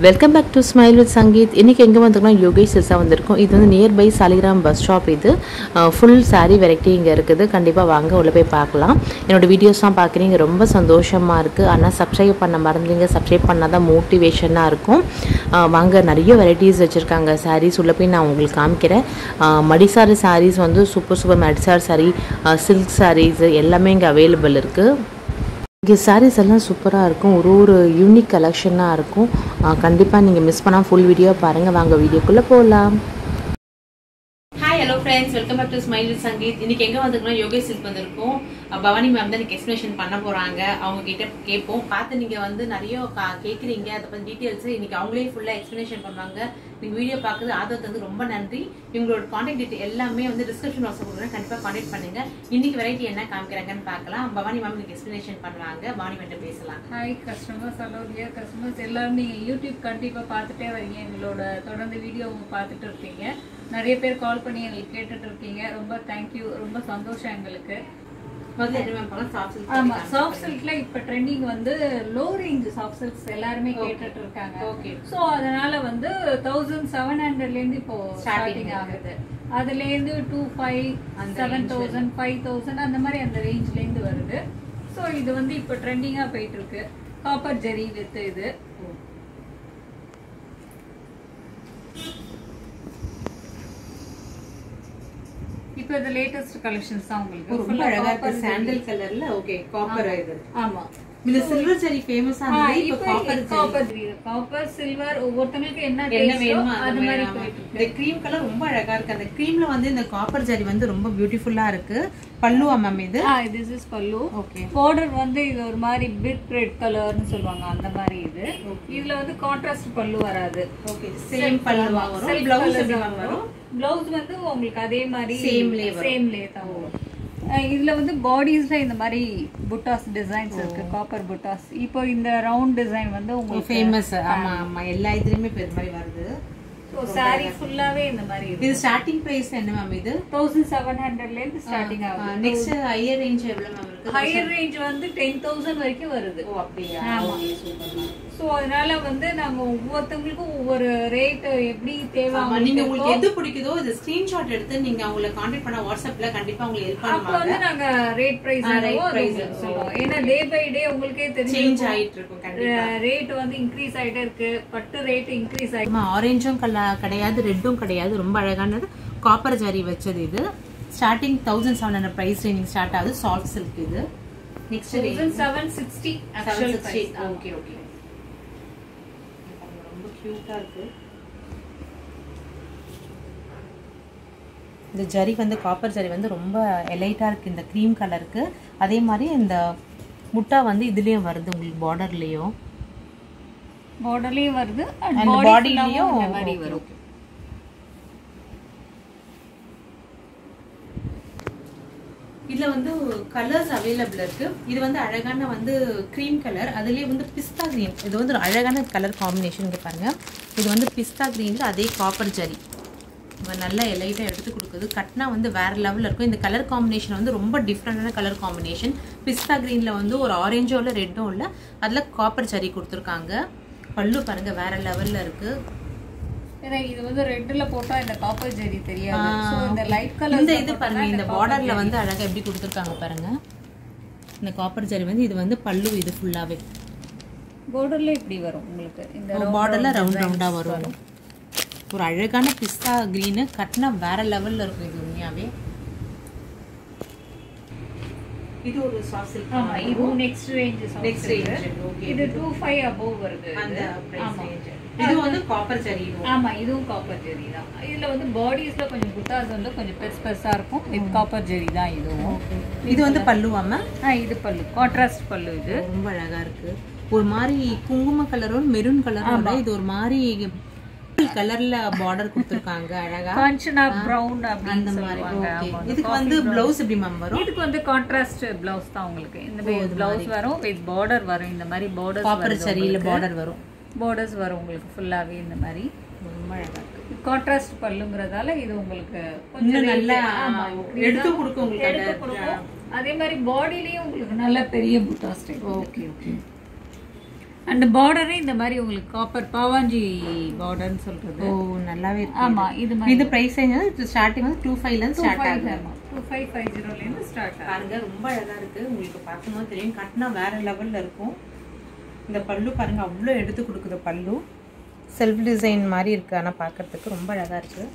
Welcome back to smile with Sangeeth இன்றைக்கி எங்கே வந்திருக்கோம் யோகேஷ் சில்ஸாக வந்திருக்கோம் இது வந்து நியர்பை சாலிகிராம் பஸ் ஸ்டாப் இது ஃபுல் saree வெரைட்டி இங்கே இருக்குது கண்டிப்பாக வாங்க உள்ளே போய் பார்க்கலாம் என்னோட வீடியோஸ்லாம் பார்க்குறீங்க ரொம்ப சந்தோஷமாக இருக்குது ஆனால் சப்ஸ்கிரைப் பண்ண மறந்துங்க சப்ஸ்கிரைப் பண்ணால் தான் மோட்டிவேஷனாக இருக்கும் அஹ் வாங்க நிறைய வெரைட்டிஸ் வச்சுருக்காங்க sarees உள்ளே போய் நான் உங்களுக்கு காமிக்கிறேன் அஹ் மடிசாரி sarees வந்து சூப்பர் சூப்பர் மடிசார் saree சில்க் sarees எல்லாமே இங்கே அவைலபிள் இருக்குது இங்கே சாரீஸ் எல்லாம் சூப்பராக இருக்கும் ஒரு ஒரு யூனிக் கலெக்ஷனாக இருக்கும் கண்டிப்பாக நீங்கள் மிஸ் பண்ணால் ஃபுல் வீடியோ பாருங்கள் வாங்க வீடியோக்குள்ளே போகலாம் hi hello friends welcome back to smile with Sangeeth இன்னைக்கு எங்க வந்திருக்கோம் யோகேஷ் சில்க் வந்திருக்கோம் அஹ் பவானி மேம் தான் எனக்கு எக்ஸ்பிளேஷன் பண்ண போறாங்க அவங்க கிட்ட கேட்போம் பார்த்து நீங்க வந்து நிறைய கா- கேக்குறீங்க அதை பத்தி டீடைல்ஸ் இன்னைக்கு அவங்களே ஃபுல்லா எக்ஸ்பிளேஷன் பண்ணுவாங்க நீங்க வீடியோ பார்க்குறது ஆதரவு வந்து ரொம்ப நன்றி இவங்களோட கான்டாக்ட் டீட்டெயில் எல்லாமே வந்து டிஸ்கிரிப்ஷன் பாக்ஸ் கொடுக்குறேன் கண்டிப்பா கான்டாக்ட் பண்ணுங்க இன்னைக்கு வெரைட்டி என்ன காமிக்கிறாங்கன்னு பார்க்கலாம் பவானி மேம் இன்னைக்கு எக்ஸ்பிளேஷன் பண்ணுவாங்க பவானி மேம் பேசலாம் hi customers hello dear customers எல்லாரும் நீங்கள் யூடியூப் கண்டிப்பாக பார்த்துட்டே வரீங்க எங்களோட தொடர்ந்து வீடியோ பார்த்துட்டு இருக்கீங்க நிறைய பேர் கால் பண்ணி எங்களுக்கு கேட்டுட்டு இருக்கீங்க ரொம்ப தேங்க்யூ ரொம்ப சந்தோஷம் எங்களுக்கு முதல்ல என்ன மேம் பண்ணலாம் சாஃப்ட் சில்க் ஆமா சாஃப்ட் சில்க்ல இப்ப ட்ரெண்டிங் வந்து லோ ரேஞ்ச் சாஃப்ட் சில்க்ஸ் எல்லாருமே கேட்டுட்டு இருக்காங்க Okay. சோ அதனால வந்து தௌசண்ட் செவன் ஹண்ட்ரட்ல இருந்து இப்போ Starting ஸ்டார்டிங் ஆகுது அதுல இருந்து டூ ஃபைவ் அந்த seven range thousand five thousand அந்த மாதிரி அந்த ரேஞ்ச்ல இருந்து வருது சோ இது வந்து இப்போ ட்ரெண்டிங்கா போயிட்டு இருக்கு காப்பர் ஜெரி வித் இது இப்போ இது லேட்டஸ்ட் கலெக்ஷன்ஸ் தான் உங்களுக்கு ரொம்ப Full ஆ அழகா copper இருக்கு zari. சாண்டல் கலர்ல ஓகே காப்பர் இது ஆமா இந்த சில்வர் ஜரி ஃபேமஸா இருந்தது இப்ப copper zari copper copper silver ஒவ்வொருத்தங்களுக்கு என்ன என்ன taste ஓ வேணுமோ அது அந்த மாதிரி மாதிரி போயிட்டு இருக்கு இந்த க்ரீம் கலர் ரொம்ப அழகா இருக்கு அந்த க்ரீம்ல வந்து இந்த காப்பர் ஜரி வந்து ரொம்ப பியூட்டிஃபுல்லா இருக்கு பல்லுவா மேம் இது ஆ this is pallu okay border வந்து இது ஒரு மாதிரி பிட் ரெட் கலர்னு சொல்லுவாங்க அந்த மாதிரி இது இதுல வந்து கான்ட்ராஸ்ட் பல்லு வராது ஓகே சேம் பல்லுவா வரும் பிளவுஸ் எப்படி மேம் வரும் பிளவுஸ் வந்து உங்களுக்கு அதே மாதிரி Same லே வரும். சேம்லே தான் வரும் அஹ் இதுல வந்து பாடிஸ்ல இந்த மாதிரி புட்டாஸ் டிசைன்ஸ் இருக்கு காப்பர் புட்டாஸ் இப்போ இந்த ரவுண்ட் டிசைன் வந்து உங்களுக்கு ஃபேமஸ் ஆமா ஆமா எல்லா இதுலயுமே இப்ப இது மாதிரி வருது சாரி ஃபுல்லாவே இந்த மாதிரி இருக்கு இது ஸ்டார்டிங் பிரைஸ் என்ன மேம் இது தௌசண்ட் செவன் ஹண்ட்ரட்ல இருந்து ஸ்டார்டிங் ஆகுது நெக்ஸ்ட் ஹையர் ரேஞ்ச் எவ்வளவு மேம் இருக்கு ஹையர் ரேஞ்ச் வந்து டென் தௌசண்ட் வரைக்கும் வருது ஓ அப்படியா ஆமா. ஓகே சூப்பர் மேம் சோ அதனால வந்து நாங்க ஒவ்வொருத்தவங்களுக்கும் ஒவ்வொரு ரேட் எப்படி தேவை ஆமா நீங்க உங்களுக்கு எது பிடிக்குதோ இது ஸ்கிரீன்ஷாட் எடுத்து நீங்க அவங்கள காண்டாக்ட் பண்ண வாட்ஸ்அப்ல கண்டிப்பா உங்களுக்கு ஹெல்ப் அப்ப பண்ணுவாங்க வந்து நாங்க ரேட் பிரைஸ் ஆ, rate price. சொல்லுவோம் ஏன்னா டே பை டே உங்களுக்கே சேஞ்ச் தெரியும் ஆயிட்டு இருக்கும் கண்டிப்பா ரேட் வந்து இன்க்ரீஸ் ஆயிட்டே இருக்கு பட்டு ரேட் இன்க்ரீஸ் ஆயிட்டு ஆமா ஆரஞ்சும் கல கிடையாது ரெட்டும் கிடையாது ரொம்ப அழகானது காப்பர் ஜரி வச்சது இது starting thousand seven hundred price ranging start ஆகுது சாஃப்ட் சில்க் இது next thousand seven sixty actual price okay okay ரொம்ப கியூட்டா இருக்கு இந்த ஜரி வந்து காப்பர் ஜரி வந்து ரொம்ப எலைட்டா இருக்கு இந்த க்ரீம் கலருக்கு அதே மாதிரி இந்த முட்டா வந்து இதுலயும் வருது உங்களுக்கு பார்டர்லயும் பார்டர்லயும் வருது And அண்ட் body பாடிலயும் லயும் இந்த மாதிரி okay, வரும் okay. இதுல வந்து கலர்ஸ் அவைலபிள் இருக்கு இது வந்து அழகான வந்து க்ரீம் கலர் அதுலயே வந்து பிஸ்தா கிரீன் இது வந்து ஒரு அழகான கலர் காம்பினேஷன் இங்க பாருங்க இது வந்து பிஸ்தா கிரீன்ல அதே காப்பர் ஜரி இவ நல்லா எலைட்டாக எடுத்து கொடுக்குது கட்னா வந்து வேற லெவலில் இருக்கும் இந்த கலர் காம்பினேஷன் வந்து ரொம்ப டிஃப்ரெண்டான கலர் காம்பினேஷன் பிஸ்தா கிரீனில் வந்து ஒரு ஆரஞ்சும் இல்லை ரெட்டும் இல்லை அதில் காப்பர் ஜரி கொடுத்துருக்காங்க பல்லு பாருங்க வேற லெவலில் இருக்கு ஏன்னா இது வந்து ரெட்ல போட்டா இந்த காப்பர் ஜெரி தெரியாது ஆ, சோ இந்த okay. லைட் கலர் இந்த இது பாருங்க இந்த பார்டர்ல வந்து அழகா எப்படி கொடுத்துருக்காங்க பாருங்க இந்த காப்பர் ஜரி வந்து இது வந்து பல்லு இது ஃபுல்லாவே பார்டர்ல இப்படி வரும் உங்களுக்கு இந்த பார்டர்ல ரவுண்ட் ரவுண்டா வரும் ஒரு அழகான பிஸ்தா கிரீனு கட்டினா வேற லெவல்ல இருக்கும் இது உண்மையாவே இது ஒரு சாஃப்ட் சில்க் ஆமா இது next range Next range, okay. இது 25 above வருது அந்த இது. price ஆமா. range. இது வந்து காப்பர் ஜரி இதுவும். ஆமா இதுவும் காப்பர் ஜெரி தான் இதுல வந்து பாடிஸ்ல கொஞ்சம் புட்டாஸ் வந்து கொஞ்சம் பெருசு பெருசா இருக்கும் வித் காப்பர் ஜெரி தான் இதுவும் இது வந்து பல்லுவாம ஆ இது பல்லு கான்ட்ராஸ்ட் பல்லு இது ரொம்ப அழகா இருக்கு ஒரு மாதிரி குங்கும கலரும் மெரூன் கலரோட இது ஒரு மாதிரி கலர்ல பார்டர் கொடுத்துருக்காங்க அழகா காஞ்சனா பிரவுன் அந்த அப்படின்னு மாதிரி சொல்லுவாங்க okay. ஆமா. இதுக்கு வந்து பிளவுஸ் எப்படி மேம் வரும் இதுக்கு வந்து கான்ட்ராஸ்ட் பிளவுஸ் தான் உங்களுக்கு இந்த மாதிரி பிளவுஸ் வரும் வித் பார்டர் வரும் இந்த மாதிரி பார்டர்ஸ் காப்பர் சரியில பார்டர் வரும் பார்டர்ஸ் வரும் உங்களுக்கு ஃபுல்லாவே இந்த மாதிரி ரொம்ப அழகா இருக்கு கான்ட்ராஸ்ட் பல்லுங்கிறதால இது உங்களுக்கு இன்னும் rate- நல்லா ஆமா, எடுத்து கொடுக்கும் உங்களுக்கு எடுத்து கொடுக்கும் அதே மாதிரி பாடிலயும் உங்களுக்கு நல்ல பெரிய புட்டா ஸ்டைல் ஓகே ஓகே அந்த பார்டரே இந்த மாதிரி உங்களுக்கு காப்பர் பாவாஞ்சி பார்டர்னு சொல்றது ஓ நல்லாவே இருக்கு ஆமா இது மாதிரி இது பிரைஸ் வந்து ஸ்டார்டிங் வந்து டூ ஃபைவ்ல இருந்து ஸ்டார்ட் ஆகுது டூ ஃபைவ் ஃபைவ் ஜீரோலேருந்து ஸ்டார்ட் ஆகும் பாருங்க ரொம்ப அழகா இருக்கு உங்களுக்கு பார்க்கும்போது தெரியும் கட்டினா வேற லெவல்ல இருக்கும் இந்த பல்லு பாருங்க அவ்வளோ எடுத்து கொடுக்குது பல்லு செல்ஃப் டிசைன் மாதிரி இருக்கு ஆனா பார்க்கிறதுக்கு ரொம்ப அழகா இருக்கு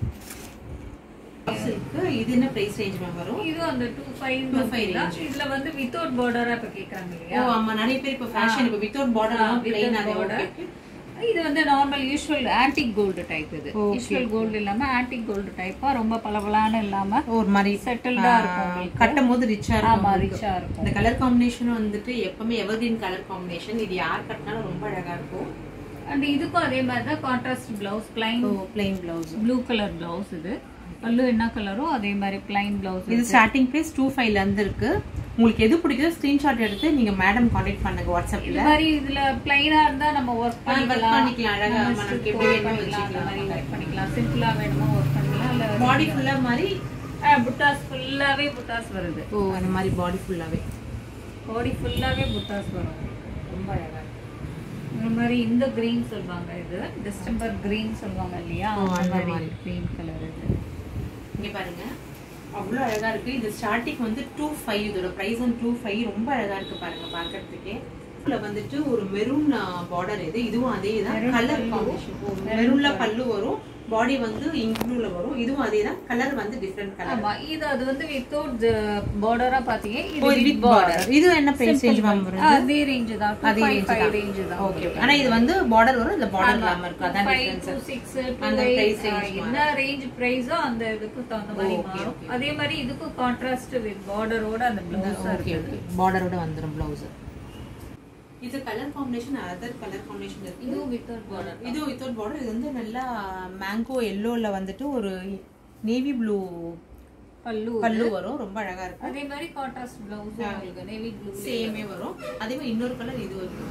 இருக்கு இது என்ன பிரைஸ் ரேஞ்ச் மேம் வரும் இது அந்த டூ ஃபைவ் Two five தான் இதுல வந்து வித்தவுட் பார்டரா இப்ப கேக்குறாங்க ஓ இல்லையா ஆமா நிறைய பேர் இப்போ ஃபேஷன் இப்போ வித்தவுட் பார்டர் பிளைன் அது border. ஓகே இது வந்து normal usual antique gold type இது யூஷுவல் கோல்டு இல்லாம ஆன்டிக் கோல்டு டைப்பா ரொம்ப பளபளன்னு இல்லாம ஒரு மாதிரி செட்டில்டா இருக்கும் உங்களுக்கு. கட்டும் போது ரிச்சா ஆமா இருக்கும் ரிச்சா இருக்கும் இந்த கலர் காம்பினேஷன் வந்துட்டு எப்பவுமே எவர்கிரீன் கலர் காம்பினேஷன் இது யார் கட்டினாலும் ரொம்ப அழகா இருக்கும் அண்ட் இதுக்கும் அதே மாதிரி தான் கான்ட்ராஸ்ட் பிளவுஸ் பிளைன் ஓ plain blouse blue colour blouse இது பல்லு என்ன கலரோ அதே மாதிரி பிளைன் பிளவுஸ் இது ஸ்டார்டிங் பிரைஸ் டூ ஃபைவ்ல இருந்து இருக்கு உங்களுக்கு எது பிடிக்குதோ ஸ்கிரீன்ஷாட் எடுத்து நீங்க மேடம் காண்டாக்ட் பண்ணுங்க வாட்ஸ்அப்ல இது மாதிரி இதுல பிளைனா இருந்தா நம்ம ஒர்க் பண்ணிக்கலாம் பண்ணிக்கலாம் அழகா நம்ம நமக்கு strip எப்படி work வேணுமோ பண்ணிக்கலாம் அந்த வச்சுக்கலாம். மாதிரி ஒர்க் பண்ணிக்கலாம் சிம்பிளா வேணுமோ ஒர்க் பண்ணிக்கலாம் இல்ல பாடி ஃபுல்லா மாதிரி ஆ, புட்டாஸ் ஃபுல்லாவே புட்டாஸ் வருது ஓ அந்த மாதிரி பாடி ஃபுல்லாவே பாடி ஃபுல்லாவே புட்டாஸ் வரும் ரொம்ப அழகா இருக்கு இந்த மாதிரி இந்த கிரீன் சொல்லுவாங்க இது டிஸ்டம்பர் கிரீன் சொல்லுவாங்க இல்லையா ஓ, அந்த அந்த மாதிரி மாதிரி. கிரீன் கலர் இது இங்க பாருங்க அவ்வளோ அழகா இருக்கு இது ஸ்டார்டிங் வந்து டூ ஃபைவ் இதோட ப்ரைஸ் வந்து டூ ஃபைவ் ரொம்ப அழகா இருக்கு பாருங்க பார்க்கறதுக்கே இதுல வந்துட்டு ஒரு மெரூன் பார்டர் இது இதுவும் அதே தான் கலர் காம்பினேஷன் மெரூன்ல பல்லு வரும் பாடி வந்து இங்க்ளூல வரும் இதுவும் அதே தான் கலர் வந்து டிஃப்ரெண்ட் கலர் ஆமா இது அது வந்து வித்தவுட் பார்டரா பாத்தீங்க இது வித் வித் பார்டர் இது என்ன பிரைஸ் ரேஞ்ச் மேம் வரும் அதே ரேஞ்ச் தான் அதே அதே range தான். ரேஞ்ச் தான் ஓகே ஆனா இது வந்து பார்டர் வரும் இந்த பார்டர் இல்லாம இருக்கும் அதான் ஃபைவ் டிஃபரன்ஸ் டூ சிக்ஸ் அந்த price range என்ன ரேஞ்ச் பிரைஸோ அந்த இதுக்கு தகுந்த மாதிரி மாறும் அதே மாதிரி இதுக்கும் கான்ட்ராஸ்ட் வித் பார்டரோட அந்த பிளவுஸ் ஓகே ஓகே பார்டரோட வந்துரும் ப்ளவுஸ் இது colour combination other colour combination இருக்கு இதுவும் வித்தவுட் பார்டர் இது வித்தவுட் பார்டர் இது வந்து நல்லா மேங்கோ எல்லோல வந்துட்டு ஒரு நேவி ப்ளூ பல்லு பல்லு வரும் ரொம்ப அழகா இருக்கும் அதே மாதிரி கான்ட்ராஸ்ட் பிளவுஸ் உங்களுக்கு நேவி ப்ளூ சேமே வரும் அதே மாதிரி இன்னொரு கலர் இது வரும்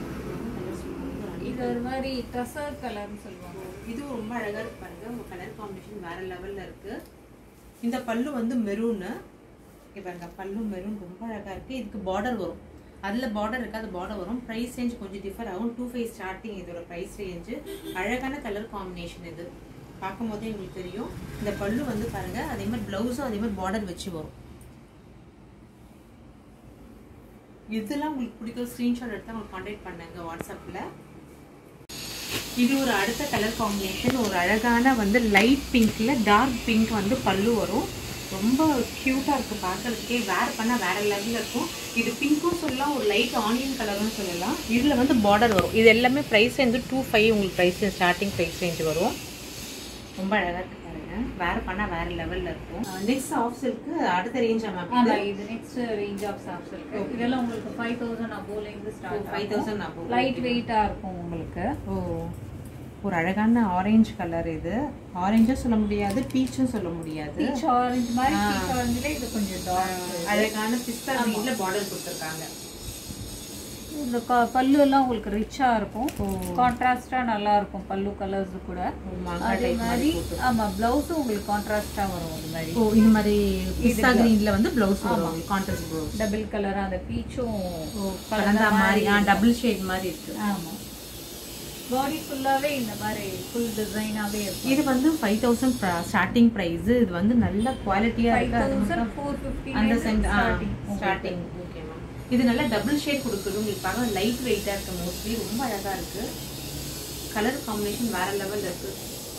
இது ஒரு மாதிரி டசர் கலர்னு சொல்லுவாங்க இது ரொம்ப அழகா இருக்கு பாருங்க உங்க கலர் காம்பினேஷன் வேற லெவல்ல இருக்கு இந்த பல்லு வந்து மெரூனு இங்க பாருங்க பல்லு மெரூன் ரொம்ப அழகா இருக்கு இதுக்கு பார்டர் வரும் அதுல பார்டர் இருக்கு அது பார்டர் வரும் பிரைஸ் ரேஞ்ச் கொஞ்சம் டிஃபர் ஆகும் டூ ஃபைவ் ஸ்டார்டிங் இதோட பிரைஸ் ரேஞ்சு அழகான கலர் காம்பினேஷன் இது பார்க்கும் போதே உங்களுக்கு தெரியும் இந்த பல்லு வந்து பாருங்க அதே மாதிரி பிளவுஸும் அதே மாதிரி பார்டர் வச்சு வரும் இதெல்லாம் உங்களுக்கு பிடிக்கும் ஸ்க்ரீன்ஷாட் எடுத்து உங்களுக்கு காண்டாக்ட் பண்ணுங்க வாட்ஸ்அப்பில் இது ஒரு அடுத்த கலர் காம்பினேஷன் ஒரு அழகான வந்து லைட் பிங்க்ல டார்க் பிங்க் வந்து பல்லு வரும் ரொம்ப க்யூட்டாக இருக்குது பார்க்கறதுக்கே வேர் பண்ணால் வேற லெவலில் இருக்கும் இது பிங்க்கும் சொல்லலாம் ஒரு லைட் ஆனியன் கலரும் சொல்லலாம் இதில் வந்து பார்டர் வரும் இது எல்லாமே ப்ரைஸ் வந்து டூ ஃபைவ் உங்களுக்கு ப்ரைஸ் ஸ்டார்டிங் ப்ரைஸ் ரேஞ்ச் வரும் ரொம்ப அழகாக இருக்கு பாருங்க வேர் பண்ணால் வேற லெவலில் இருக்கும் நெக்ஸ்ட் ஆஃப் சில்க்கு அடுத்த ரேஞ்ச் மேம் ஆமா இது நெக்ஸ்ட் ரேஞ்ச் ஆஃப் சாப்ஸ் இருக்கு இதெல்லாம் உங்களுக்கு ஃபைவ் தௌசண்ட் அபோல இருந்து ஸ்டார்ட் ஃபைவ் தௌசண்ட் ஆகும் லைட் வெயிட்டா இருக்கும் உங்களுக்கு ஓ ஒரு அழகான ஆரஞ்சு கலர் இது ஆரஞ்சும் சொல்ல முடியாது பீச்சும் சொல்ல முடியாது பீச் ஆரஞ்சு மாதிரி பீச் ஆரஞ்சுல இது கொஞ்சம் டார்க் அழகான பிஸ்தா கிரீன்ல பார்டர் கொடுத்துருக்காங்க இந்த க- பல்லு எல்லாம் உங்களுக்கு ரிச்சா இருக்கும் கான்ட்ராஸ்டா நல்லா இருக்கும் பல்லு கலர்ஸ் கூட அதே மாதிரி ஆமா பிளவுஸும் உங்களுக்கு கான்ட்ராஸ்டா வரும் அது மாதிரி ஓ இந்த மாதிரி பிஸ்தா கிரீன்ல வந்து பிளவுஸ் வரும் கான்ட்ராஸ்ட் பிளவுஸ் டபுள் கலர் அந்த பீச்சும் கலந்தா மாதிரி ஆ டபுள் ஷேட் மாதிரி இருக்கு ஆமா பாடி ஃபுல்லாவே இந்த மாதிரி ஃபுல் டிசைனாவே இருக்கும் இது வந்து ஃபைவ் தௌசண்ட் ஸ்டார்டிங் ப்ரைஸ் இது வந்து நல்ல குவாலிட்டியா ஃபைவ் இருக்கு அது தௌசண்ட் ஃபோர் ஃபிஃப்டி அந்த cent starting starting okay ma'am இது நல்லா டபுள் ஷேட் கொடுக்குது உங்களுக்கு பார்க்க லைட் வெயிட்டாக இருக்கு மோஸ்ட்லி ரொம்ப அழகா இருக்கு கலர் காம்பினேஷன் வேற லெவல்ல இருக்கு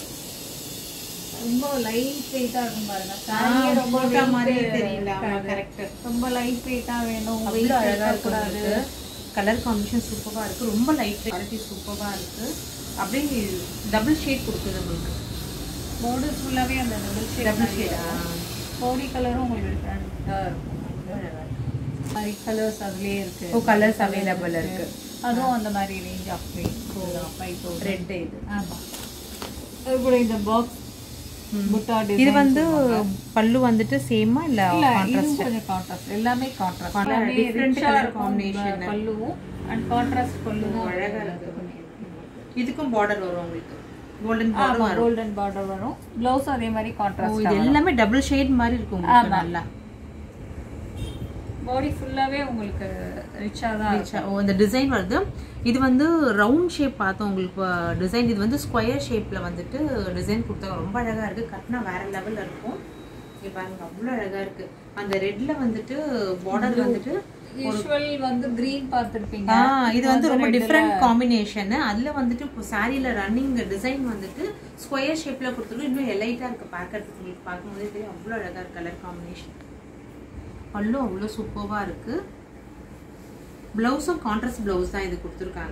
ரொம்ப லைட் வெயிட்டா இருக்கும் பாருங்க சாரியே ரொம்ப போட்டா weight மாதிரியே தெரியல இருக்காது. கரெக்ட் ரொம்ப லைட் வெயிட்டா வேணும் அவ்வளோ weight அழகா இருக்கக்கூடாது. இருக்கு கலர் காம்பினேஷன் சூப்பரா இருக்கு ரொம்ப லைட் குவாலிட்டி சூப்பரா இருக்கு அப்படியே டபுள் ஷேட் கொடுக்குது உங்களுக்கு border ஃபுல்லாவே அந்த double shade double shade body கலரும் உங்களுக்கு டிஃப்ரெண்டா இருக்கும் மாதிரி கலர்ஸ் அதுலயே இருக்கு ஓ கலர்ஸ் அவைலபிள் இருக்கு அதுவும் அந்த மாதிரி range of five thousand red இது ஆமா அது கூட இந்த பாக்ஸ் புட்டா இது டிசைன் வந்து பல்லு வந்துட்டு சேமா இல்ல இல்ல இதுவும் கொஞ்சம் கான்ட்ராஸ்ட் எல்லாமே கான்ட்ராஸ்ட் எல்லாமே different ரிச்சா color இருக்கும் combination. பல்லுவும் அண்ட் கான்ட்ராஸ்ட் பல்லுவும் அழகா இருக்கு இதுக்கும் பார்டர் வரும் உங்களுக்கு கோல்டன் பார்டர் ஆமா கோல்டன் பார்டர் வரும் ப்ளவுஸ் அதே மாதிரி ஓ கான்ட்ராஸ்ட் இது எல்லாமே டபுள் ஷேட் மாதிரி இருக்கும் உங்களுக்கு நல்லா பாடி ஃபுல்லாவே உங்களுக்கு ரிச்சா தான் இருக்கும். ஓ இந்த டிசைன் வருது இது வந்து ரவுண்ட் ஷேப் பார்த்தோம் உங்களுக்கு டிசைன் இது வந்து ஸ்கொயர் ஷேப்பில் வந்துட்டு டிசைன் கொடுத்தாங்க ரொம்ப அழகாக இருக்குது கட்டினா வேற லெவலில் இருக்கும் இங்கே பாருங்க அவ்வளோ அழகாக இருக்குது அந்த ரெட்ல வந்துட்டு பார்டர் வந்துட்டு யூஷுவல் வந்து கிரீன் பார்த்திருப்பீங்க ஆ இது வந்து ரொம்ப டிஃப்ரெண்ட் காம்பினேஷன் அதுல வந்துட்டு இப்போ சாரியில ரன்னிங் டிசைன் வந்துட்டு ஸ்கொயர் ஷேப்ல கொடுத்துருக்கு இன்னும் எலைட்டா இருக்கு பார்க்கறதுக்கு உங்களுக்கு பார்க்கும்போதே தெரியும் அவ்வளோ அழகா இருக்கு கலர் காம்பினேஷன் பல்லும் அவ்வளோ சூப்பர்வா இருக்கு பிளவுஸும் கான்ட்ராஸ்ட் பிளவுஸ் தான் இது கொடுத்துருக்காங்க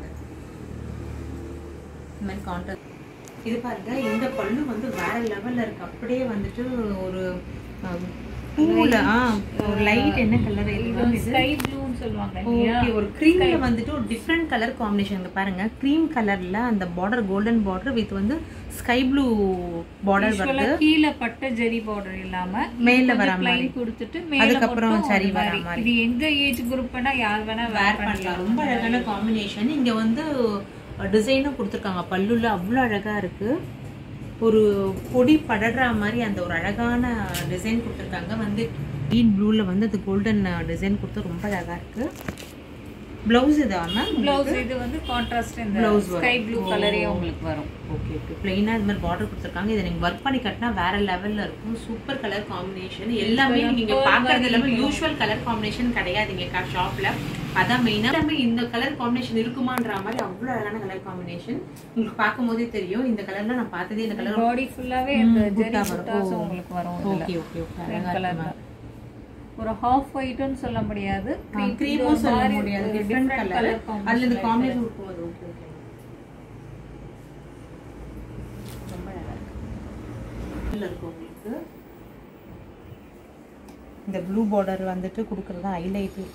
இந்த மாதிரி கான்ட்ராஸ்ட் இது பாருங்க இந்த பல்லு வந்து வேற லெவல்ல இருக்கு அப்படியே வந்துட்டு ஒரு அஹ், பூல ஆ ஒரு லைட் என்ன கலர் இது ஸ்கை ப்ளூன்னு சொல்லுவாங்க இல்லையா ஓகே ஒரு க்ரீம்ல வந்துட்டு ஒரு டிஃப்ரெண்ட் கலர் காம்பினேஷன் பாருங்க க்ரீம் கலர்ல அந்த பார்டர் கோல்டன் பார்டர் வித் வந்து ஸ்கை ப்ளூ பார்டர் யூஷுவலா வருது கீழே பட்ட ஜெரி பார்டர் இல்லாம மேல வர ப்ளைன் கொடுத்துட்டு மேல அதுக்கப்புறம் மட்டும் சரி ஒரு வர மாதிரி. மாதிரி. இது எந்த ஏஜ் குரூப் வேணா யார் வேணா வேர் வேர் பண்ணலாம் ரொம்ப அழகான காம்பினேஷன் இங்க வந்து டிசைனும் கொடுத்துருக்காங்க பல்லுல அவ்வளோ அழகா இருக்கு ஒரு பொடி படர்ற மாதிரி அந்த ஒரு அழகான டிசைன் கொடுத்துருக்காங்க வந்து க்ரீன் ப்ளூல வந்து அது கோல்டன் டிசைன் கொடுத்து ரொம்ப அழகா இருக்கு பிளவுஸ் இதா மேம் பிளவுஸ் இது வந்து கான்ட்ராஸ்ட் இந்த Blouse வரும். ஸ்கை ப்ளூ கலரே உங்களுக்கு வரும் ஓகே ஓகே பிளெயினாக இது மாதிரி பார்டர் கொடுத்துருக்காங்க இதை நீங்கள் ஒர்க் பண்ணி கட்டினா வேற லெவலில் இருக்கும் சூப்பர் கலர் காம்பினேஷன் எல்லாமே நீங்கள் பார்க்கறது எல்லாமே யூஷுவல் கலர் காம்பினேஷன் கிடையாதுங்க ஷாப்பில் அதான் மெயினாக எல்லாமே இந்த கலர் காம்பினேஷன் இருக்குமான்ற மாதிரி அவ்வளோ அழகான கலர் காம்பினேஷன் உங்களுக்கு பார்க்கும்போதே தெரியும் இந்த கலர்ல நான் பார்த்ததே இந்த கலர் பாடி ஃபுல்லாவே இந்த ஜெரி புட்டா வரும். புட்டாஸ் ஓ. உங்களுக்கு வரும் இதுல. ஓகே ஓகே ஓகே Red அழகாக colour இருக்கு தான். ஒரு ஹாஃப் ஒயிட்னு சொல்ல முடியாது Cream- இது க்ரீமும் ஒரு சொல்ல மாதிரி முடியாது ஒரு டிஃப்ரெண்ட் different கலர் colour அதில் இந்த combination காம்பினேஷன் இருக்கும்போது ஓகே ஓகே ரொம்ப அழகா இருக்கு இதுல இருக்கு உங்களுக்கு இந்த ப்ளூ பார்டர் வந்துட்டு கொடுக்கறது தான் ஹைலைட்டு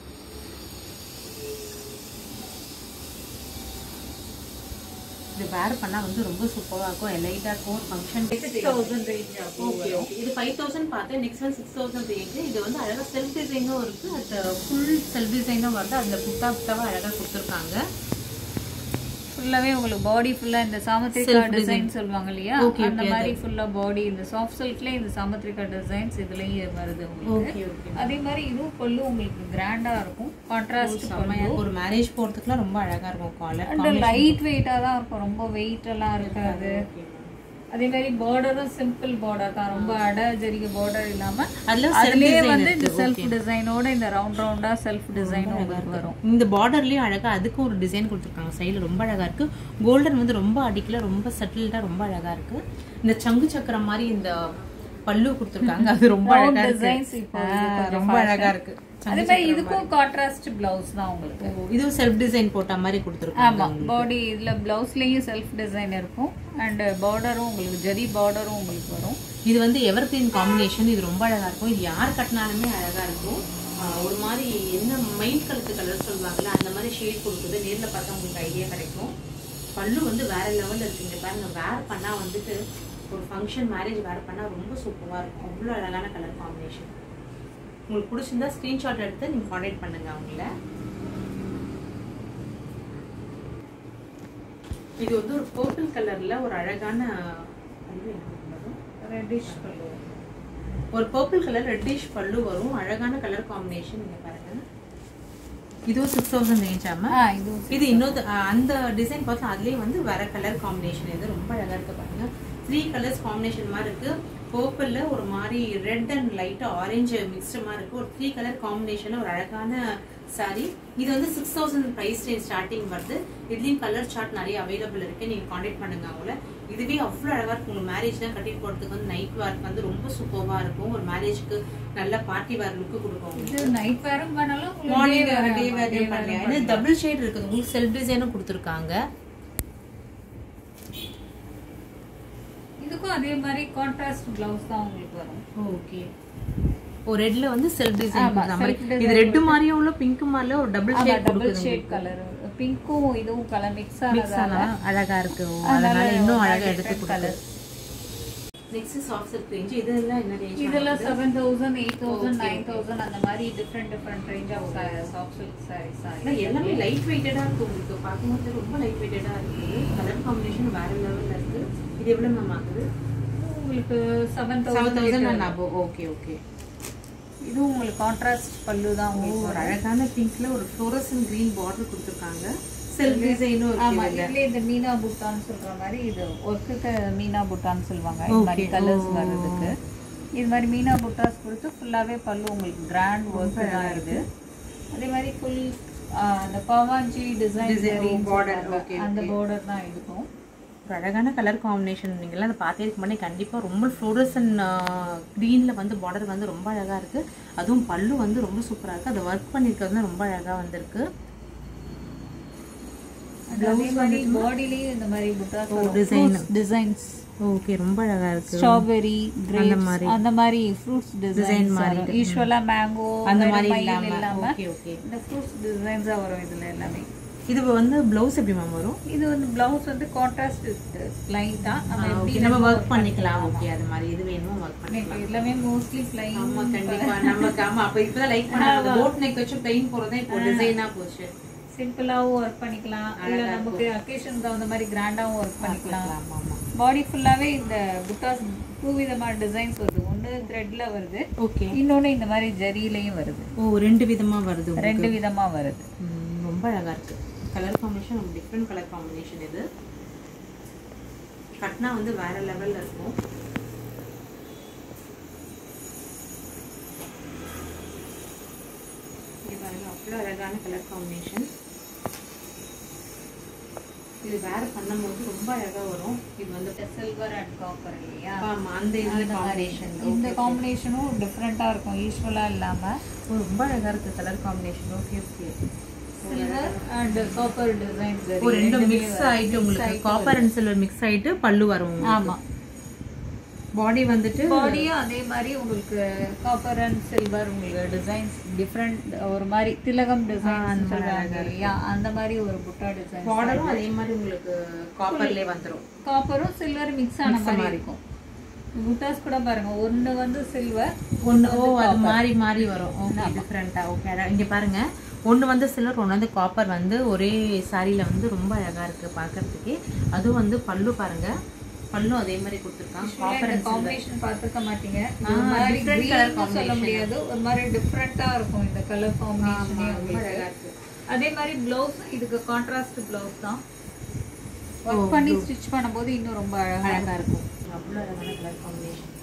இது வேர் பண்ணா வந்து ரொம்ப சூப்பராக இருக்கும் எலைட்டாக இருக்கும் ஒரு ஃபங்க்ஷன் ஓகே ஓகே இது ஃபைவ் தௌசண்ட் பார்த்தேன் next one six thousand range இது வந்து அழகாக செல்ஃப் டிசைனும் இருக்குது அது ஃபுல் செல்ஃப் டிசைனும் வருது அதில் புட்டா புட்டாவாக அழகாக கொடுத்துருக்காங்க ஃபுல்லாவே உங்களுக்கு பாடி ஃபுல்லா இந்த சாமத்ரிகா டிசைன் சொல்லுவாங்க இல்லையா அந்த மாதிரி ஃபுல்லா பாடி இந்த சாஃப்ட் சில்க்ல இந்த சாமத்ரிகா டிசைன்ஸ் இதுலயும் வருது உங்களுக்கு ஓகே ஓகே அதே மாதிரி இதுவும் பல்லு உங்களுக்கு கிராண்டா இருக்கும் கான்ட்ராஸ்ட் பல்லு ஒரு மேரேஜ் போகிறதுக்குலாம் ரொம்ப அழகாக இருக்கும் காலர் அண்ட் லைட் வெயிட்டா தான் இருக்கும் ரொம்ப வெயிட் எல்லாம் இருக்காது அதே மாதிரி பார்டரும் சிம்பிள் பார்டர் தான் ரொம்ப அட ஜரிக பார்டர் இல்லாம அதில் அதுலயே வந்து இந்த செல்ஃப் டிசைனோட இந்த ரவுண்ட் ரவுண்டா செல்ஃப் டிசைன் உங்களுக்கு வரும் இந்த பார்டர்லயும் அழகா அதுக்கும் ஒரு டிசைன் கொடுத்துருக்காங்க சைடில் ரொம்ப அழகா இருக்கு கோல்டன் வந்து ரொம்ப அடிக்கல ரொம்ப செட்டில்டா ரொம்ப அழகா இருக்கு இந்த சங்கு சக்கரம் மாதிரி இந்த பல்லு கொடுத்துருக்காங்க அது ரொம்ப அழகா designs இருக்கு இப்போ ஆ, ரொம்ப அழகா இருக்கு அதே மாதிரி இதுக்கும் கான்ட்ராஸ்ட் பிளவுஸ் தான் உங்களுக்கு ஓ, இதுவும் செல்ஃப் டிசைன் போட்ட மாதிரி கொடுத்துருக்காங்க ஆமா பாடி இதுல பிளவுஸ்லயும் செல்ஃப் டிசைன் இருக்கும் அண்ட் பார்டரும் உங்களுக்கு ஜரி பார்டரும் உங்களுக்கு வரும் இது வந்து எவர் கிரீன் காம்பினேஷன் இது ரொம்ப அழகா இருக்கும் இது யார் கட்டினாலுமே அழகா இருக்கும் ஆ, ஒரு மாதிரி என்ன மைண்ட் கலத்து கலர் சொல்லுவாங்கல்ல அந்த மாதிரி ஷேட் கொடுக்குது நேர்ல பார்த்தா உங்களுக்கு ஐடியா கிடைக்கும் பல்லு வந்து வேற லெவல்ல இருக்குங்க பாருங்க வேர் பண்ணா வந்துட்டு ஒரு ஃபங்க்ஷன் மேரேஜ் வேர் பண்ணா ரொம்ப சூப்பரா இருக்கும் அவ்வளோ அழகான கலர் காம்பினேஷன் உங்களுக்கு பிடிச்சிருந்தா ஸ்கிரீன்ஷாட் எடுத்து நீங்க கான்டாக்ட் பண்ணுங்க அவங்கள இது வந்து ஒரு பர்பிள் கலர்ல ஒரு அழகான அது என்ன வரும்? ரெட்டிஷ் பல்லு ஒரு பர்பிள் கலர் ரெட்டிஷ் பல்லு வரும் அழகான கலர் காம்பினேஷன் நீங்க பாருங்க இதுவும் சிக்ஸ் தௌசண்ட் ரேஞ்சாம ஆ இதுவும் இது இன்னொரு அஹ், அந்த டிசைன் பார்த்தா அதுலயே வந்து வேற கலர் காம்பினேஷன் இது ரொம்ப அழகா இருக்கு பாருங்க த்ரீ கலர்ஸ் காம்பினேஷன் மாதிரி இருக்கு பர்பிள்ல ஒரு மாதிரி ரெட் அண்ட் லைட் ஆரஞ்சு மிக்ஸ்டமா இருக்கு ஒரு த்ரீ கலர் காம்பினேஷன்ல ஒரு அழகான சாரி இது வந்து six thousand price range starting வருது இதுலயும் கலர் சார்ட் நிறைய அவைலபிள் இருக்கு நீங்க காண்டாக்ட் பண்ணுங்க அவங்கள இதுவே அவ்வளோ அழகா இருக்கும் உங்க மேரேஜ்லாம் கட்டிட்டு போறதுக்கு வந்து நைட் வேர் வந்து ரொம்ப சூப்பர்வா இருக்கும் ஒரு மேரேஜ்க்கு நல்ல பார்ட்டி வேர் லுக்கு கொடுக்கும் உங்களுக்கு. இது நைட் வேரும் பண்ணலாம் உங்களுக்கு morning day wear- day day wear wear பண்ணலாம் ஏன்னா டபுள் ஷேட் இருக்குது உங்களுக்கு செல்ஃப் டிசைனும் கொடுத்துருக்காங்க இதுக்கும் அதே மாதிரி கான்ட்ராஸ்ட் பிளவுஸ் தான் உங்களுக்கு வரும் ஓகே ஓ ரெட்ல வந்து செல்ஃப் டிசைன் ஆமா, கொடுத்த மாதிரி self design இது ரெட் மாதிரியும் உள்ள பிங்க் மாதிரில ஒரு double shade double shade colour பிங்க்கும் இதுவும் கலர் மிக்ஸ் மிக்ஸ் ஆனதால ஆனா அழகா இருக்கு ஓ, அதனால அதனால இன்னும் ஒரு அழகா different எடுத்து colour. கொடுக்குது நெக்ஸ்ட் சாஃப்ட் சில்க் ரேஞ்ச் இதெல்லாம் என்ன ரேஞ்ச் இதுல seven thousand eight thousand nine thousand அந்த மாதிரி different different range of soft silk sarees எல்லாமே லைட் வெயிட்டடா இருக்கு உங்களுக்கு பார்க்கும்போது ரொம்ப லைட் வெயிட்டடா இருக்கு கலர் காம்பினேஷன் வேற லெவல்ல இருக்கு இது எவ்வளவு மேம் ஆகுது உங்களுக்கு செவன் செவன் தௌசண்ட் தௌசண்ட் அபோ ஓகே ஓகே இதுவும் உங்களுக்கு கான்ட்ராஸ்ட் பல்லு தான் உங்களுக்கு ஒரு அழகான பிங்க்ல ஒரு ஃப்ளோரசன் கிரீன் பார்டர் கொடுத்துருக்காங்க செல்ஃப் டிசைனும் ஆமா இருக்கு இதுல இந்த மீனா புட்டான்னு சொல்ற மாதிரி இது ஒர்க்குக்கு மீனா புட்டான்னு சொல்லுவாங்க இது மாதிரி கலர்ஸ் வர்றதுக்கு இது மாதிரி மீனா புட்டாஸ் கொடுத்து ஃபுல்லாவே பல்லு உங்களுக்கு கிராண்ட் ஒர்க் தான் இருக்கு அதே மாதிரி ஃபுல் அந்த பவாஞ்சி டிசைன் border, அந்த பார்டர் தான் இருக்கும் ஒரு அழகான கலர் காம்பினேஷன் நீங்களாம் அதை பார்த்தே இருக்க முன்னாடி கண்டிப்பாக ரொம்ப ஃப்ளோரசன் க்ரீனில் வந்து பார்டர் வந்து ரொம்ப அழகாக இருக்குது அதுவும் பல்லு வந்து ரொம்ப சூப்பராக இருக்குது அதை ஒர்க் பண்ணியிருக்கிறது வந்து ரொம்ப அழகாக வந்திருக்கு அதே மாதிரி பாடிலையும் இந்த மாதிரி புட்டாஸ் design. டிசைன்ஸ் ஓகே ரொம்ப அழகாக இருக்குது ஸ்ட்ராபெரி கிரேப்ஸ் அந்த மாதிரி ஃப்ரூட்ஸ் டிசைன் மாதிரி யூஸ்வலா மேங்கோ அந்த மாதிரி இல்லாம இல்லாமல் ஓகே ஓகே இந்த ஃப்ரூட்ஸ் டிசைன்ஸா வரும் இதுல எல்லாமே இது வந்து ப்ளவுஸ் எப்படி மேம் வரும் இது வந்து பிளவுஸ் வந்து கான்ட்ராஸ்ட் பிளைன் தான் நம்ம எப்படி ஓகே நம்ம ஒர்க் பண்ணிக்கலாம் ஓகே அது மாதிரி இது வேணுமோ ஒர்க் பண்ணிக்கலாம் எனக்கு எல்லாமே மோஸ்ட்லி பிளைன் ஆமா கண்டிப்பா நமக்கு ஆமா அப்ப இப்பதான் லைக் பண்ணாங்க போட் நெக் வச்சு பிளைன் போறதே இப்போ டிசைனா போச்சு சிம்பிளாவும் ஒர்க் பண்ணிக்கலாம் இல்ல நமக்கு அக்கேஷன் தகுந்த மாதிரி கிராண்டாவும் ஒர்க் பண்ணிக்கலாம் ஆமா ஆமா பாடி ஃபுல்லாவே இந்த புட்டாஸ் டூ விதமான டிசைன்ஸ் வருது ஒன்னு த்ரெட்ல வருது ஓகே இன்னொன்னு இந்த மாதிரி ஜரியிலையும் வருது ஓ ரெண்டு விதமா வருது உங்களுக்கு. ரெண்டு விதமா வருது ம், ரொம்ப அழகா இருக்கு கலர் காம்பினேஷன் ரொம்ப டிஃப்ரெண்ட் கலர் காம்பினேஷன் இது கட்னா வந்து வேற லெவல்ல இருக்கும் இது பாருங்க அவ்வளோ அழகான கலர் காம்பினேஷன் இது வேற பண்ணும்போது ரொம்ப அழகா வரும் இது வந்து சில்வர் அண்ட் காப்பர் இல்லையா ஆமா அந்த இதுல அந்த மாதிரி காம்பினேஷன் இந்த காம்பினேஷனும் டிஃப்ரெண்டா இருக்கும் யூஸ்வலா இல்லாம ரொம்ப அழகா இருக்கு colour combination okay okay silver and copper designs ஒரு ரெண்டு மிக்ஸ் ஆயிட்டு உங்களுக்கு காப்பர் அண்ட் சில்வர் மிக்ஸ் ஆயிட்டு பல்லு வரும் ஆமா பாடி வந்துட்டு பாடியும் அதே மாதிரி உங்களுக்கு காப்பர் அண்ட் சில்வர் உங்களுக்கு டிசைன்ஸ் டிஃப்ரெண்ட் ஒரு மாதிரி திலகம் டிசைன் சொல்றாங்க இல்லையா அந்த மாதிரி ஒரு புட்டா டிசைன் பார்டரும் அதே மாதிரி உங்களுக்கு காப்பர்லயே வந்துரும் காப்பரும் சில்வர் மிக்ஸ் ஆன மாதிரி இருக்கும் புட்டாஸ் கூட பாருங்க ஒன்னு வந்து சில்வர் ஒன்று ஓ அது மாறி மாறி வரும் ஓகே டிஃப்ரெண்ட்டாக ஓகே இங்கே பாருங்க ஒன்று வந்து சில்வர் ஒன்று வந்து காப்பர் வந்து ஒரே சாரியில் வந்து ரொம்ப அழகா இருக்கு பார்க்கறதுக்கே அதுவும் வந்து பல்லு பாருங்க பல்லும் அதே மாதிரி கொடுத்துருக்காங்க காப்பர் இந்த அண்ட் சில்வர் காம்பினேஷன் பார்த்துக்க மாட்டீங்க ஒரு மாதிரி different green color னு சொல்ல முடியாது ஒரு மாதிரி டிஃப்ரெண்டா இருக்கும் இந்த கலர் காம்பினேஷனே உங்களுக்கு அதே மாதிரி பிளவுஸ் இதுக்கு கான்ட்ராஸ்ட் பிளவுஸ் தான் ஒர்க் பண்ணி ஸ்டிச் பண்ணும்போது இன்னும் ரொம்ப அழகா அழகா இருக்கும் அவ்வளோ அழகான கலர் காம்பினேஷன்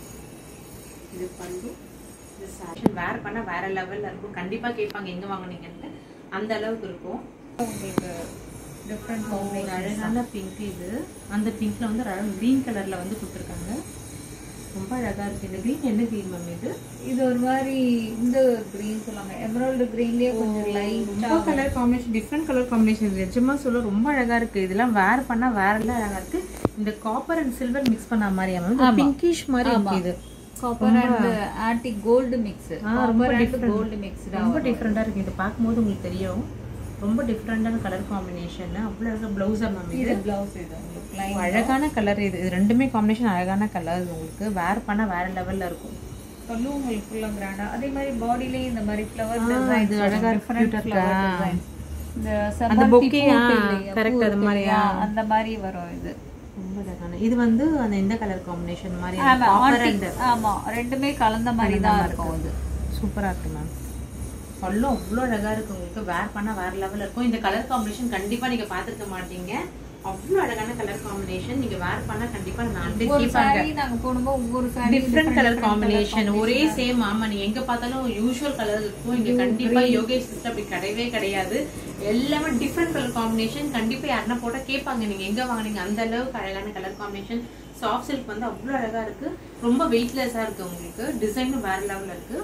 இது பல்லு இது சாரி வேர் பண்ணா வேற லெவல்ல இருக்கும் கண்டிப்பா கேட்பாங்க எங்க வாங்குனீங்கன்னு அந்த அளவுக்கு இருக்கும் உங்களுக்கு டிஃப்ரெண்ட் ஒரு அழகான பிங்க் இது அந்த பிங்க்ல வந்து அழகான கிரீன் கலர்ல வந்து கொடுத்துருக்காங்க ரொம்ப அழகா இருக்கு இந்த கிரீன் என்ன கிரீன் மேம் இது இது ஒரு மாதிரி இந்த கிரீன் சொல்லுவாங்க எமரால்டு கிரீன்லயே கொஞ்சம் லைட் ரொம்ப colour combination different colour combination நிஜமா சொல்ல ரொம்ப அழகா இருக்கு இதெல்லாம் வேர் பண்ணா வேற எல்லாம் அழகா இருக்கு இந்த காப்பர் அண்ட் சில்வர் மிக்ஸ் பண்ண மாதிரியா மேம் பிங்கிஷ் மாதிரி இருக்கு இது copper and antique gold mix copper and gold mix ரொம்ப டிஃப்ரெண்டா இருக்கு இது பார்க்கும்போது உங்களுக்கு தெரியும் ரொம்ப டிஃப்ரெண்டான கலர் காம்பினேஷன் அவ்வளோ அழகா பிளவுஸா மேம் இது இது பிளவுஸ் இது உங்களுக்கு லைன் அழகான கலர் இது இது ரெண்டுமே காம்பினேஷன் அழகான கலர் உங்களுக்கு வேர் பண்ணா வேற லெவல்ல இருக்கும் பல்லு உங்களுக்கு ஃபுல்லா கிராண்டா அதே மாதிரி பாடிலயே இந்த மாதிரி ஃப்ளவர் இது டிசைன் அழகா டிஃபரெண்ட் cute-ஆ ஃப்ளவர் இருக்கா? டிசைன் இந்த அந்த செம்பருத்தி bouquet, பூ ஆ, இல்லையா? correct, பூ அது இருக்கு மாதிரியா? இல்லையா? அந்த மாதிரி வரும் இது ரொம்ப அழகான இது வந்து அந்த இந்த கலர் காம்பினேஷன் மாதிரி ஆமா, காப்பர் antique. அண்ட் ஆமா ரெண்டுமே கலந்த மாதிரி தான் இருக்கும் இது சூப்பரா இருக்கு மேம் பல்லும் அவ்வளோ அழகா இருக்கு உங்களுக்கு வேர் பண்ணா வேற லெவல்ல இருக்கும் இந்த கலர் காம்பினேஷன் கண்டிப்பா நீங்க பாத்துருக்க மாட்டீங்க அவ்வளோ அழகான கலர் காம்பினேஷன் நீங்க வேர் பண்ணா கண்டிப்பா நாலு பேர் ஒரு கேட்பாங்க saree நாங்க போடும்போது ஒவ்வொரு saree டிஃப்ரெண்ட் கலர் காம்பினேஷன் ஒரே சேம் ஆமா நீங்க எங்க பார்த்தாலும் யூஷுவல் கலர் இருக்கும் இங்க கண்டிப்பா யோகேஷ் சிஸ்டர் அப்படி கிடையவே கிடையாது எல்லாமே டிஃப்ரெண்ட் கலர் காம்பினேஷன் கண்டிப்பா யாருன்னா போட்டா கேட்பாங்க நீங்க எங்க வாங்குனீங்க அந்த அளவுக்கு அழகான கலர் காம்பினேஷன் சாஃப்ட் சில்க் வந்து அவ்வளோ அழகா இருக்கு ரொம்ப வெயிட்லெஸ்ஸா இருக்கு உங்களுக்கு டிசைனும் வேற லெவல்ல இருக்கு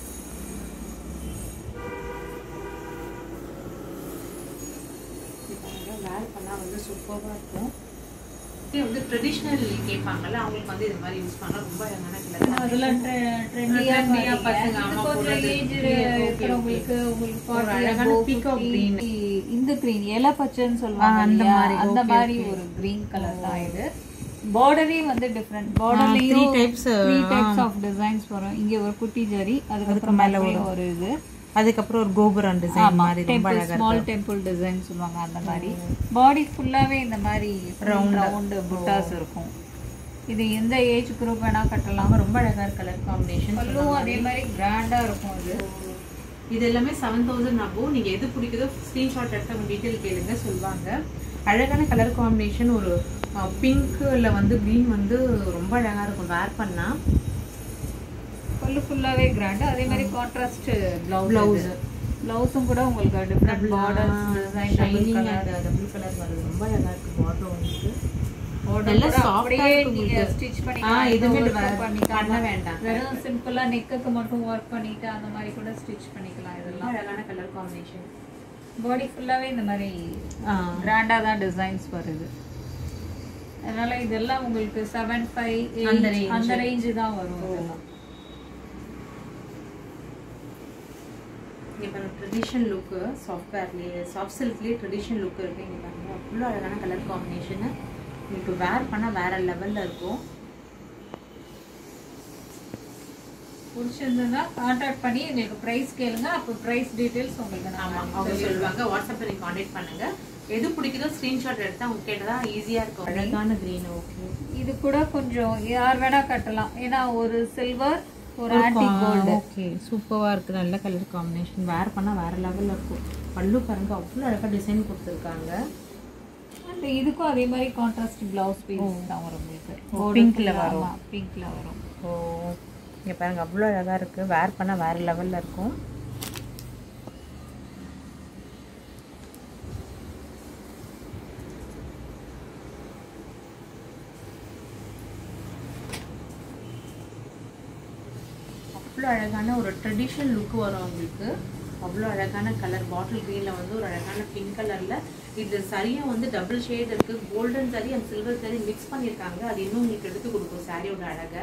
வேர் பண்ணா வந்து சூப்பரா இருக்கும் இது வந்து ட்ரெடிஷ்னல் கேட்பாங்கல்ல அவங்களுக்கு வந்து இது மாதிரி யூஸ் பண்ணா ரொம்ப அழகான கலர் அதெல்லாம் ட்ரெண்டியா Trendy-ஆ பசங்க, ஆமா, கொஞ்சம் போடுறது. ஏஜ் Okay, okay, இருக்கிறவங்களுக்கு உங்களுக்கு ஒரு 40 அழகான above, peacock 50, green. இந்த கிரீன் இலை பச்சைன்னு சொல்லுவாங்க அந்த இல்லையா? மாதிரி, அந்த okay, மாதிரி okay. ஒரு கிரீன் கலர் தான் இது பார்டரே வந்து டிஃப்ரெண்ட் three பார்டர்லயும் types, three types of designs வரும் இங்க ஒரு குட்டி ஜரி அதுக்கப்புறம் மேல ஒரு இது அதுக்கப்புறம் ஒரு கோபுரம் டிசைன் மாதிரி ரொம்ப டெம்பிள் அழகா ஸ்மால் டெம்பிள் டிசைன் சொல்லுவாங்க அந்த மாதிரி பாடி ஃபுல்லாவே இந்த மாதிரி ரவுண்ட் ரவுண்ட் புட்டாஸ் இருக்கும் இது எந்த ஏஜ் குரூப் வேணா கட்டலாம் ரொம்ப அழகா இருக்கு கலர் காம்பினேஷன் பல்லுவும் அதே மாதிரி கிராண்டா இருக்கும் இது இது எல்லாமே செவன் தௌசண்ட் அபோ நீங்க எது பிடிக்குதோ ஸ்கிரீன்ஷாட் எடுத்து அவங்க டீட்டெயில் கேளுங்க சொல்லுவாங்க அழகான கலர் காம்பினேஷன் ஒரு பிங்க்ல வந்து க்ரீன் வந்து ரொம்ப அழகா இருக்கும் வேர் பண்ணா பல்லு ஃபுல்லாவே கிராண்ட் அதே மாதிரி கான்ட்ராஸ்ட் பிளவுஸ் Blouse. பிளவுஸும் கூட உங்களுக்கு different borders design shining and double colour வருது ரொம்ப அழகா இருக்கு பார்டர் உங்களுக்கு Border நல்லா கூட soft ஆ அப்படியே இருக்கு நீங்க உங்களுக்கு. ஸ்டிச் ஆ, பண்ணிக்கலாம் எதுவுமே எதுவுமே வே- பண்ணிக்கலாம் பண்ண வேண்டாம். வெறும் சிம்பிளா நெக்குக்கு மட்டும் ஒர்க் பண்ணிட்டு அந்த மாதிரி கூட ஸ்டிச் பண்ணிக்கலாம் ரொம்ப இதெல்லாம் அழகான கலர் காம்பினேஷன் பாடி ஃபுல்லாவே இந்த மாதிரி கிராண்டா தான் டிசைன்ஸ் வருது அதனால இதெல்லாம் உங்களுக்கு செவன் ஃபைவ் அந்த range. அந்த ரேஞ்சு தான் வரும் இதெல்லாம் இங்கே பாருங்க ட்ரெடிஷன் லுக்கு சாஃப்ட்வேர்லேயே சாஃப்ட் சில்க்லேயே ட்ரெடிஷன் லுக் இருக்கு இங்கே பாருங்க அவ்வளோ அழகான கலர் காம்பினேஷனு உங்களுக்கு வேர் பண்ணால் வேற லெவலில் இருக்கும் பிடிச்சிருந்ததுன்னா கான்டாக்ட் பண்ணி எங்களுக்கு ப்ரைஸ் கேளுங்க அப்போ ப்ரைஸ் டீட்டெயில்ஸ் உங்களுக்கு ஆமாம் நான் அவங்க சொல்லுவாங்க வாட்ஸ்அப்பில் நீங்கள் காண்டாக்ட் பண்ணுங்க எது பிடிக்குதோ ஸ்க்ரீன்ஷாட் எடுத்து அவங்க கேட்டதா ஈஸியாக இருக்கும் அழகான க்ரீன் ஓகே இது கூட கொஞ்சம் யார் வேணா கட்டலாம் ஏன்னா ஒரு சில்வர் ஒரு ஆன்டி கோல்டு ஓகே சூப்பராக இருக்குது நல்ல கலர் காம்பினேஷன் வேர் பண்ணால் வேற லெவலில் இருக்கும் பல்லு பாருங்க அவ்வளோ அழகாக டிசைன் கொடுத்துருக்காங்க அண்ட் இதுக்கும் அதே மாதிரி கான்ட்ராஸ்ட் பிளவுஸ் பீஸ் தான் வரும் உங்களுக்கு பிங்க்ல வரும். பிங்க்ல வரும் ஓ இங்கே பாருங்க அவ்வளோ அழகாக இருக்குது வேர் பண்ணால் வேற லெவலில் இருக்கும் அவ்வளோ அழகான ஒரு ட்ரெடிஷ்னல் லுக் வரும் உங்களுக்கு அவ்வளோ அழகான கலர் பாட்டில் க்ரீனில் வந்து ஒரு அழகான பிங்க் கலரில் இது சரியாக வந்து டபுள் ஷேட் இருக்குது golden zari and silver zari mix பண்ணியிருக்காங்க அது இன்னும் உங்களுக்கு எடுத்து கொடுக்கும் சாரியோட அழகை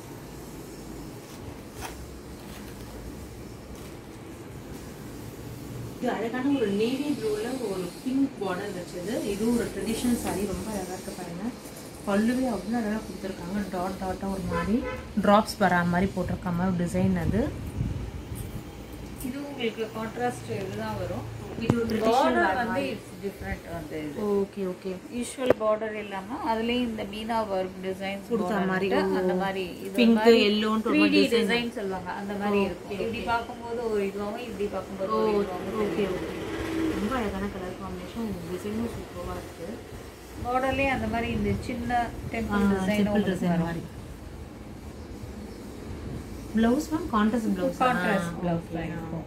இது அழகான ஒரு நேவி ப்ளூல ஒரு பிங்க் பார்டர் வச்சது இதுவும் ஒரு ட்ரெடிஷ்னல் saree ரொம்ப அழகா இருக்கு பாருங்க பல்லுவே அவ்வளோ அழகாக கொடுத்துருக்காங்க டாட் டாட்டாக ஒரு மாதிரி ட்ராப்ஸ் வரா மாதிரி போட்டிருக்க மாதிரி ஒரு டிசைன் அது இது உங்களுக்கு கான்ட்ராஸ்ட் இதுதான் வரும் இது ஒரு பார்டர் வந்து இட்ஸ் டிஃப்ரெண்ட் வந்து இது ஓகே ஓகே யூஷுவல் பார்டர் இல்லாம அதுலயும் இந்த மீனா ஒர்க் டிசைன்ஸ் கொடுத்த மாதிரி, அந்த மாதிரி Pink, yellow ன்ட்டு ஒரு 3D டிசைன் சொல்லுவாங்க அந்த மாதிரி இருக்கும் இப்படி பார்க்கும்போது ஒரு இதுவாகவும் இப்படி பார்க்கும்போது ஒரு இதுவாகவும் ஓகே ஓகே ரொம்ப அழகான கலர் காம்பினேஷன் டிசைனும் சூப்பராக இருக்கு பார்டர்லயே அந்த மாதிரி இந்த சின்ன டெம்பிள் டிசைன் சிம்பிள் டிசைன் மாதிரி blouse ma'am contrast blouse contrast blouse தான் இருக்கும்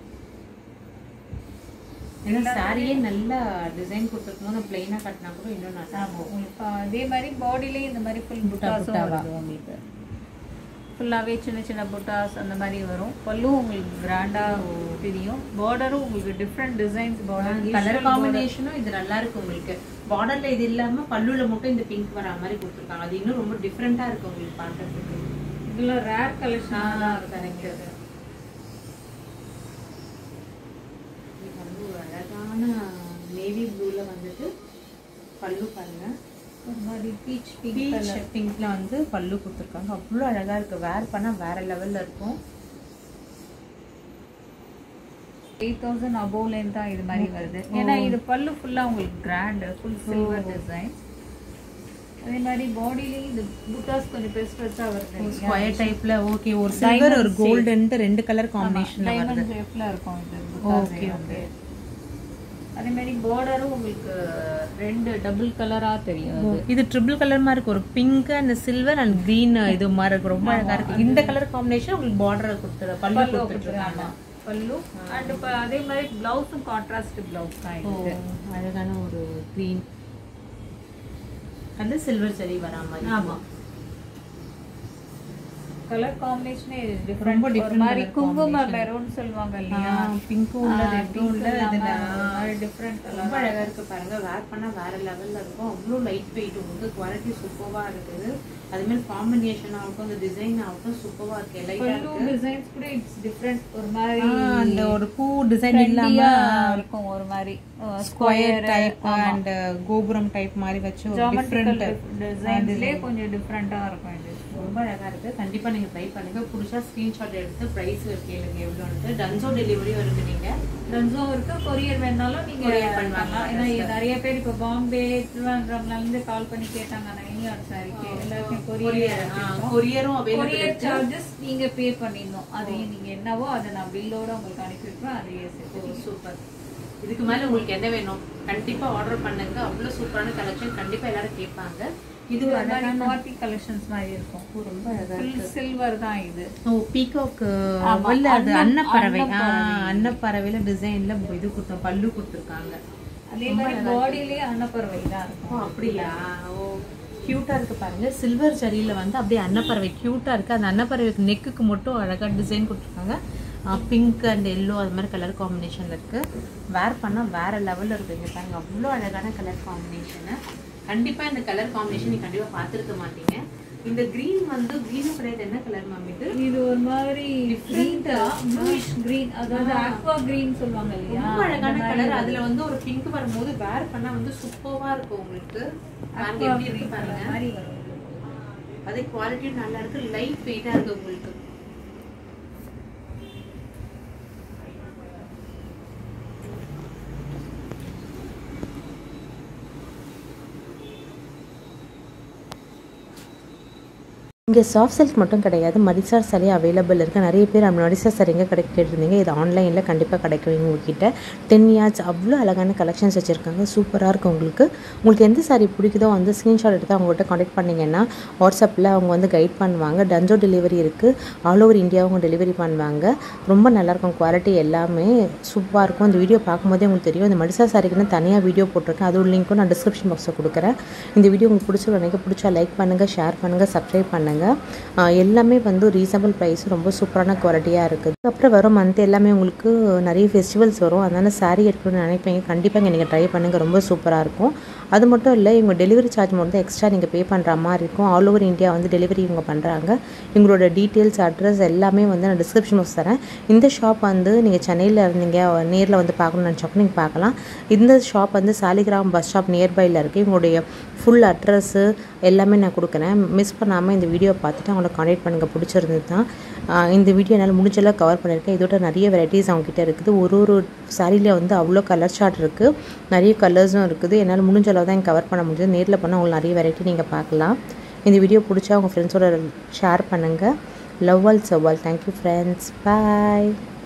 ஏன்னா சாரியே நல்ல டிசைன் கொடுத்துருக்கும் பிளெயினாக கட்டினா கூட இன்னும் நல்லா ஆமா உங்களுக்கு அதே மாதிரி பாடியிலேயே இந்த மாதிரி ஃபுல் புட்டாஸும் வருது உங்களுக்கு ஃபுல்லாகவே சின்ன சின்ன புட்டாஸ் அந்த மாதிரி வரும் பல்லும் உங்களுக்கு கிராண்டாக தெரியும் பார்டரும் உங்களுக்கு டிஃப்ரெண்ட் டிசைன்ஸ் பார்டர் கலர் காம்பினேஷனும் இது நல்லா இருக்கு உங்களுக்கு பார்டர்ல இது இல்லாம பல்லுல மட்டும் இந்த பிங்க் வரா மாதிரி கொடுத்துருக்காங்க அது இன்னும் ரொம்ப டிஃப்ரெண்டா இருக்கு உங்களுக்கு பார்க்கறதுக்கு இதில் ரேர் கலெக்ஷன் தான் கிடைக்கிறது இது வந்து ஒரு அழகான நேவி ப்ளூல வந்துட்டு பல்லு பாருங்க ஒரு மாதிரி பீச் பிங்க் பீச் பிங்க்ல வந்து பல்லு கொடுத்துருக்காங்க அவ்வளோ அழகா இருக்கு வேர் பண்ணா வேற லெவல்ல இருக்கும் எயிட் தௌசண்ட் அபோவ்லேருந்து தான் இது மாதிரி வருது ஏன்னா இது பல்லு ஃபுல்லாக உங்களுக்கு கிராண்ட் ஃபுல் சில்வர் டிசைன் அதே மாதிரி பாடியிலேயும் இது புட்டாஸ் கொஞ்சம் பெருசு பெருசாக வருது ஸ்கொயர் டைப்ல ஓகே ஒரு சில்வர் ஒரு கோல்டுன்ட்டு ரெண்டு கலர் காம்பினேஷன்ல வருது டைமண்ட் ஷேப்ல இருக்கும் இது butas ஓகே வந்து. ஓகே அதே மாதிரி பார்டரும் உங்களுக்கு ரெண்டு டபுள் கலரா தெரியும் அது இது ட்ரிபிள் கலர் மாதிரி இருக்கு ஒரு pink and silver and green இது மாதிரி இருக்கு ரொம்ப அழகா இருக்கு இந்த கலர் காம்பினேஷன் உங்களுக்கு பார்டர் கொடுத்துரு பல்லு பல்லு கொடுத்துருக்காங்க ஆமா பல்லு அண்ட் இப்போ அதே மாதிரி பிளவுஸும் கான்ட்ராஸ்ட் பிளவுஸ் தான் ஓ இது அழகான ஒரு கிரீன் அது சில்வர் சரி வரா மாதிரி ஆமா கலர் காம்பினேஷனே டிஃப்ரெண்ட் ரொம்ப ஒரு different மாதிரி colour குங்கும மெரூன் சொல்லுவாங்க இல்லையா பிங்க்கும் உள்ள ரெட்டும் உள்ள இதுல டிஃப்ரெண்ட் ரொம்ப அழகா இருக்கு பாருங்க வேர் பண்ணா வேற லெவல்ல இருக்கும் அவ்வளோ லைட் வெயிட் உங்களுக்கு குவாலிட்டி சூப்பரா இருக்குது அது மாதிரி காம்பினேஷன் ஆகட்டும் இந்த டிசைன் ஆகட்டும் சூப்பரா இருக்கு லைட்டா பல்லு டிசைன்ஸ் கூட இட்ஸ் டிஃப்ரெண்ட் ஒரு மாதிரி அந்த ஒரு பூ டிசைன் இல்லாம trendy-ஆ இருக்கும் ஒரு மாதிரி ஸ்கொயர் டைப் அண்ட் கோபுரம் டைப் மாதிரி வச்சு ஒரு ஜாமெட்ரிக்கல் டிஃப்ரெண்ட் டிசைன்ஸ்லயே கொஞ்சம் டிஃப்ரெண்டா இருக்கும் இது ரொம்ப அழகாக இருக்குது கண்டிப்பாக நீங்கள் ட்ரை பண்ணுங்கள் பிடிச்சா ஸ்க்ரீன்ஷாட் எடுத்து ப்ரைஸ் கேளுங்க எவ்வளோன்ட்டு டன்சோ டெலிவரியும் இருக்குது நீங்கள் ரன்சோம் இருக்கு கொரியர் வேணாலும் நீங்க Courier பண்ணுவாங்க. ஏன்னா நிறைய பேர் இப்போ பாம்பே திருவனந்தபுரம்ல இருந்து கால் பண்ணி கேட்டாங்க நைனியார் சாரிக்கு எல்லாருக்கும் கொரியர் கொரியரும் கொரியர் அவைலபிள் சார்ஜஸ் நீங்க பே பண்ணிடணும் அதையும் நீங்க என்னவோ அதை நான் பில்லோட உங்களுக்கு அனுப்பி வைப்பேன் அதையே சேர்த்து சூப்பர் இதுக்கு மேல உங்களுக்கு என்ன வேணும் கண்டிப்பா ஆர்டர் பண்ணுங்க அவ்வளவு சூப்பரான கலெக்ஷன் கண்டிப்பா எல்லாரும் கேட்பாங்க இது ஒரு அழகான பார்ட்டி கலெக்ஷன்ஸ் மாதிரி இருக்கும் ரொம்ப அழகா ஃபுல் சில்வர் தான் இது ஓ பீகாக் ஆமா, இல்ல அது அன்ன- அன்னப்பறவை ஆ, அன்னப்பறவை. அன்னப்பறவையில டிசைன்ல இது கொடுத்தோம் பல்லு கொடுத்துருக்காங்க அதே மாதிரி பாடியிலேயே அன்னப்பறவை தான் ஓ இருக்கும் அப்படியா ஓ கியூட்டா இருக்கு பாருங்க சில்வர் ஜரியில வந்து அப்படியே அன்னப்பறவை கியூட்டா இருக்கு அந்த அன்னப்பறவைக்கு நெக்குக்கு மட்டும் அழகா டிசைன் கொடுத்துருக்காங்க பிங்க் அண்ட் எல்லோ அது மாதிரி கலர் காம்பினேஷன்ல இருக்கு வேர் பண்ணா வேற லெவல்ல இருக்கு இங்க பாருங்க அவ்வளோ அழகான கலர் காம்பினேஷனு கண்டிப்பா இந்த கலர் காம்பினேஷன் நீங்க கண்டிப்பா பார்த்திருக்க மாட்டீங்க இந்த கிரீன் வந்து கிரீனும் கிடையாது என்ன கலர் மேம் இது இது ஒரு மாதிரி டிஃப்ரெண்டா ப்ளூயிஷ் கிரீன் அதாவது ஆக்வா கிரீன் சொல்லுவாங்க இல்லையா ரொம்ப அழகான கலர் அதுல வந்து ஒரு பிங்க் வரும்போது வேர் பண்ணா வந்து சூப்பர்வா இருக்கும் உங்களுக்கு பாருங்க Aqua எப்படி இருக்கு green பாருங்க colour மாதிரி வரும் அதே குவாலிட்டியும் நல்லா இருக்கு லைட் வெயிட்டா இருக்கு உங்களுக்கு இங்கே சாஃப்ட் சில்க் மட்டும் கிடையாது மடிசார் saree அவைலபிள் இருக்குது நிறைய பேர் நம்ம மடிசார் saree எங்கே கிடைக்க கேட்டிருந்தீங்க இது ஆன்லைனில் கண்டிப்பாக கிடைக்கும் உங்ககிட்ட டென் yards அவ்வளோ அழகான கலெக்ஷன்ஸ் வச்சுருக்காங்க சூப்பராக இருக்கும் உங்களுக்கு உங்களுக்கு எந்த saree பிடிக்குதோ வந்து ஸ்க்ரீன்ஷாட் எடுத்து அவங்ககிட்ட காண்டாக்ட் பண்ணிங்கன்னா வாட்ஸ்அப்பில் அவங்க வந்து கைட் பண்ணுவாங்க டன்ஜோ டெலிவரி இருக்குது ஆல் ஓவர் இந்தியா அவங்க டெலிவரி பண்ணுவாங்க ரொம்ப நல்லாயிருக்கும் குவாலிட்டி எல்லாமே சூப்பராக இருக்கும் இந்த வீடியோ பார்க்கும்போதே உங்களுக்கு தெரியும் இந்த மடிசா சாரிக்குன்னு தனியாக வீடியோ போட்டிருக்கேன் அதோட லிங்க்கும் நான் டிஸ்கிரிப்ஷன் பாக்ஸில் கொடுக்குறேன் இந்த வீடியோ உங்களுக்கு பிடிச்ச எனக்கு பிடிச்சா லைக் பண்ணுங்கள் ஷேர் பண்ணுங்கள் சப்ஸ்கிரைப் பண்ணுங்கள் எல்லாமே வந்து ரீசனபிள் ப்ரைஸ் ரொம்ப சூப்பரான குவாலிட்டியாக இருக்குது அப்புறம் வரும் மந்த் எல்லாமே உங்களுக்கு நிறைய ஃபெஸ்டிவல்ஸ் வரும் அதனால் சாரீ எடுக்கணும்னு நினைப்பீங்க கண்டிப்பாக இங்கே நீங்கள் ட்ரை பண்ணுங்கள் ரொம்ப சூப்பராக இருக்கும் அது மட்டும் இல்லை இவங்க டெலிவரி சார்ஜ் மட்டும் எக்ஸ்ட்ரா நீங்கள் பே பண்ணுற மாதிரி இருக்கும் ஆல் ஓவர் இந்தியா வந்து டெலிவரி இவங்க பண்ணுறாங்க இவங்களோட டீட்டெயில்ஸ் அட்ரஸ் எல்லாமே வந்து நான் டிஸ்கிரிப்ஷன் பாக்ஸ் தரேன் இந்த ஷாப் வந்து நீங்கள் சென்னையில் இருந்தீங்க நேரில் வந்து பார்க்கணும்னு நினச்சப்போ நீங்கள் பார்க்கலாம் இந்த ஷாப் வந்து சாலிகிராம் பஸ் ஸ்டாப் நியர்பையில் இருக்குது இவங்களுடைய ஃபுல் அட்ரஸ்ஸு எல்லாமே நான் கொடுக்குறேன் மிஸ் பண்ணாமல் இந்த வீடியோ பார்த்துட்டு அவங்கள காண்டாக்ட் பண்ணுங்கள் பிடிச்சிருந்தது தான் ஆஹ் இந்த வீடியோ என்னால் முடிஞ்சளவு கவர் பண்ணியிருக்கேன் இதோட நிறைய வெரைட்டிஸ் அவங்ககிட்ட இருக்குது ஒரு ஒரு சாரியில் வந்து அவ்வளோ கலர் சார்ட் இருக்குது நிறைய கலர்ஸும் இருக்குது என்னால் முடிஞ்ச அளவு தான் கவர் பண்ண முடிஞ்சது நேரில் பண்ணால் உங்களுக்கு நிறைய வெரைட்டி நீங்கள் பார்க்கலாம் இந்த வீடியோ பிடிச்சா உங்கள் ஃப்ரெண்ட்ஸோட ஷேர் பண்ணுங்கள் லவ் ஆல் சவால் தேங்க்யூ ஃப்ரெண்ட்ஸ் பாய்